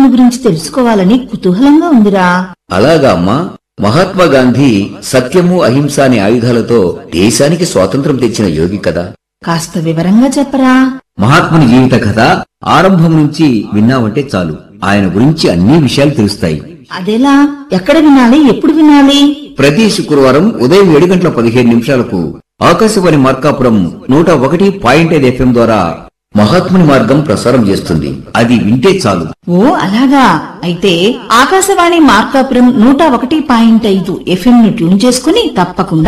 మహాత్ముని గురించి తెలుసుకోవాలని కుతూహలంగా ఉందిరా అలాగా అమ్మా మహాత్మా గాంధీ సత్యము అహింస అనే ఆయుధాలతో దేశానికి స్వాతంత్రం తెచ్చిన యోగి కదా కాస్త వివరంగా చెప్పరా మహాత్ముని జీవిత కథ ఆరంభం నుంచి విన్నావంటే చాలు ఆయన గురించి అన్ని విషయాలు తెలుస్తాయి అదెలా ఎక్కడ వినాలి ఎప్పుడు వినాలి ప్రతి శుక్రవారం ఉదయం ఏడు గంటల పదిహేను నిమిషాలకు ఆకాశవాణి మార్కాపురం నూట ఒకటి పాయింట్ ఐదు ఎఫ్ఎం ద్వారా మహాత్ముని మార్గం ప్రసారం చేస్తుంది అది వింటే చాలు ఓ అలాగా అయితే ఆకాశవాణి మార్కాపురం నూట ఒకటి పాయింట్ ఐదు ఎఫ్ఎం ను ట్యూన్ చేసుకుని తప్పకుండా